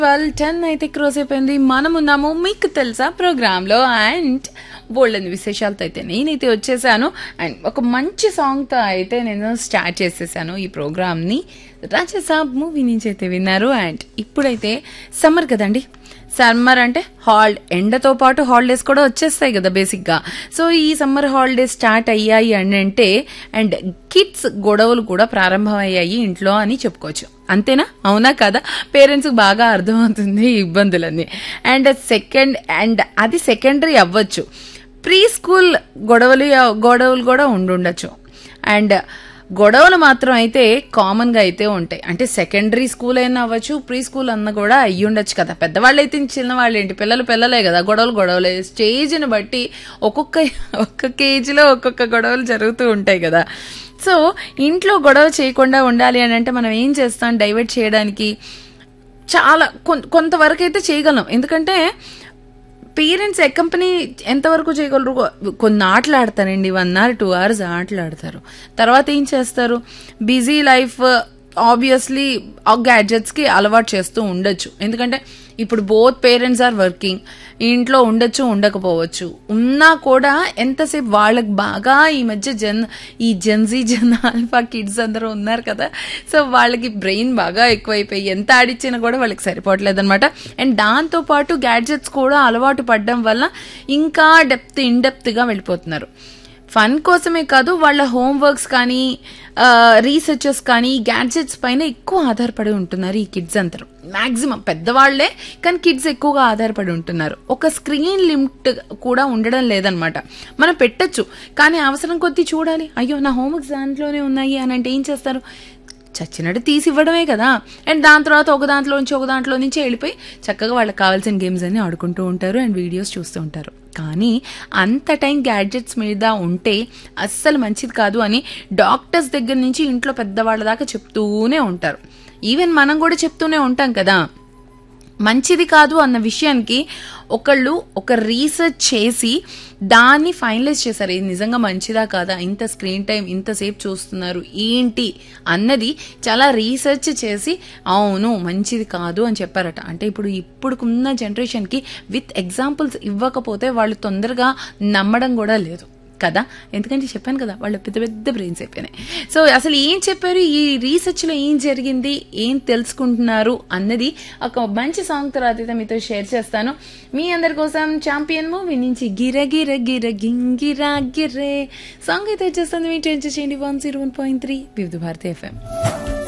twelve ten అయితే క్రోస్ అయిపోయింది మనం ఉన్నాము మీకు తెలుసా ప్రోగ్రామ్ లో అండ్ బోల్డెన్ విశేషాలతో అయితే నేనైతే వచ్చేసాను అండ్ ఒక మంచి సాంగ్ తో అయితే నేను స్టార్ట్ చేసేసాను ఈ ప్రోగ్రామ్ ని రాజసాబ్ మూవీ నుంచి అయితే విన్నారు అండ్ ఇప్పుడైతే సమ్మర్ కదండి సమ్మర్ అంటే హాల్ ఎండతో పాటు హాలిడేస్ కూడా వచ్చేస్తాయి కదా బేసిక్ గా సో ఈ సమ్మర్ హాలిడేస్ స్టార్ట్ అయ్యాయి అని అంటే అండ్ కిడ్స్ గొడవలు కూడా ప్రారంభమయ్యాయి ఇంట్లో అని చెప్పుకోవచ్చు అంతేనా అవునా కదా పేరెంట్స్ బాగా అర్థమవుతుంది ఈ ఇబ్బందులన్నీ అండ్ సెకండ్ అండ్ అది సెకండరీ అవ్వచ్చు ప్రీ స్కూల్ గొడవలు గొడవలు కూడా ఉండుండొచ్చు అండ్ గొడవలు మాత్రం అయితే కామన్ గా అయితే ఉంటాయి అంటే సెకండరీ స్కూల్ అయినా అవ్వచ్చు ప్రీ స్కూల్ అన్న కూడా అయ్యి ఉండొచ్చు కదా పెద్దవాళ్ళు అయితే చిన్నవాళ్ళు ఏంటి పిల్లలు పిల్లలే కదా గొడవలు గొడవలే స్టేజ్ని బట్టి ఒక్కొక్క ఒక్కొక్క ఏజ్లో ఒక్కొక్క గొడవలు జరుగుతూ ఉంటాయి కదా సో ఇంట్లో గొడవ చేయకుండా ఉండాలి అని అంటే మనం ఏం చేస్తాం డైవర్ట్ చేయడానికి చాలా కొం- కొంతవరకు అయితే చేయగలం ఎందుకంటే పేరెంట్స్ కంపెనీ ఎంతవరకు చేయగలరు కొన్ని ఆటలు ఆడతారండి వన్ అవర్ టూ అవర్స్ ఆటలు ఆడతారు తర్వాత ఏం చేస్తారు బిజీ లైఫ్ ఆబ్వియస్లీ ఆ గ్యాడ్జెట్స్ కి అలవాటు చేస్తూ ఉండొచ్చు ఎందుకంటే ఇప్పుడు బోత్ పేరెంట్స్ ఆర్ వర్కింగ్ ఇంట్లో ఉండొచ్చు ఉండకపోవచ్చు ఉన్నా కూడా ఎంతసేపు వాళ్ళకి బాగా ఈ మధ్య జన్ ఈ జెన్జీ జన్ ఆల్ఫా కిడ్స్ అందరూ ఉన్నారు కదా సో వాళ్ళకి బ్రెయిన్ బాగా ఎక్కువైపోయి ఎంత ఆడిచ్చినా కూడా వాళ్ళకి సరిపోవట్లేదు అనమాట అండ్ దాంతో పాటు గ్యాడ్జెట్స్ కూడా అలవాటు పడడం వల్ల ఇంకా డెప్త్ ఇన్ డెప్త్ గా వెళ్ళిపోతున్నారు ఫన్ కోసమే కాదు వాళ్ళ హోంవర్క్స్ కానీ రీసెర్చెస్ కానీ గ్యాడ్జెట్స్ పైన ఎక్కువ ఆధారపడి ఉంటున్నారు ఈ కిడ్స్ అందరూ మాక్సిమం పెద్దవాళ్లే కానీ కిడ్స్ ఎక్కువగా ఆధారపడి ఉంటున్నారు ఒక స్క్రీన్ లిమిట్ కూడా ఉండడం లేదనమాట మనం పెట్టొచ్చు కానీ అవసరం కొద్దీ చూడాలి అయ్యో నా హోంవర్క్స్ దాంట్లోనే ఉన్నాయి అని అంటే ఏం చేస్తారు చచ్చినట్టు తీసి ఇవ్వడమే కదా అండ్ దాని తర్వాత ఒక దాంట్లో నుంచి ఒక దాంట్లో నుంచి వెళ్ళిపోయి చక్కగా వాళ్ళకి కావాల్సిన గేమ్స్ అన్ని ఆడుకుంటూ ఉంటారు అండ్ వీడియోస్ చూస్తూ ఉంటారు కానీ అంత టైం గ్యాడ్జెట్స్ మీద ఉంటే అస్సలు మంచిది కాదు అని డాక్టర్స్ దగ్గర నుంచి ఇంట్లో పెద్దవాళ్ళ దాకా చెప్తూనే ఉంటారు ఈవెన్ మనం కూడా చెప్తూనే ఉంటాం కదా మంచిది కాదు అన్న విషయానికి ఒకళ్ళు ఒక రీసెర్చ్ చేసి దాన్ని ఫైనలైజ్ చేశారు ఇది నిజంగా మంచిదా కాదా ఇంత స్క్రీన్ టైం ఇంతసేపు చూస్తున్నారు ఏంటి అన్నది చాలా రీసెర్చ్ చేసి అవును మంచిది కాదు అని చెప్పారట అంటే ఇప్పుడు ఇప్పుడుకున్న జనరేషన్కి విత్ ఎగ్జాంపుల్స్ ఇవ్వకపోతే వాళ్ళు తొందరగా నమ్మడం కూడా లేదు కదా ఎందుకంటే చెప్పాను కదా వాళ్ళ పెద్ద పెద్ద బ్రెయిన్స్ అయిపోయినాయి సో అసలు ఏం చెప్పారు ఈ రీసెర్చ్ లో ఏం జరిగింది ఏం తెలుసుకుంటున్నారు అన్నది ఒక మంచి సాంగ్ తర్వాత అయితే మీతో షేర్ చేస్తాను మీ అందరి కోసం ఛాంపియన్ మూవీ నుంచి గిర గిర గిర గింగిరా గిరే సాంగ్ అయితే వచ్చేస్తుంది మీ టెన్షన్ చేయండి one zero one point three Vividh Bharati FM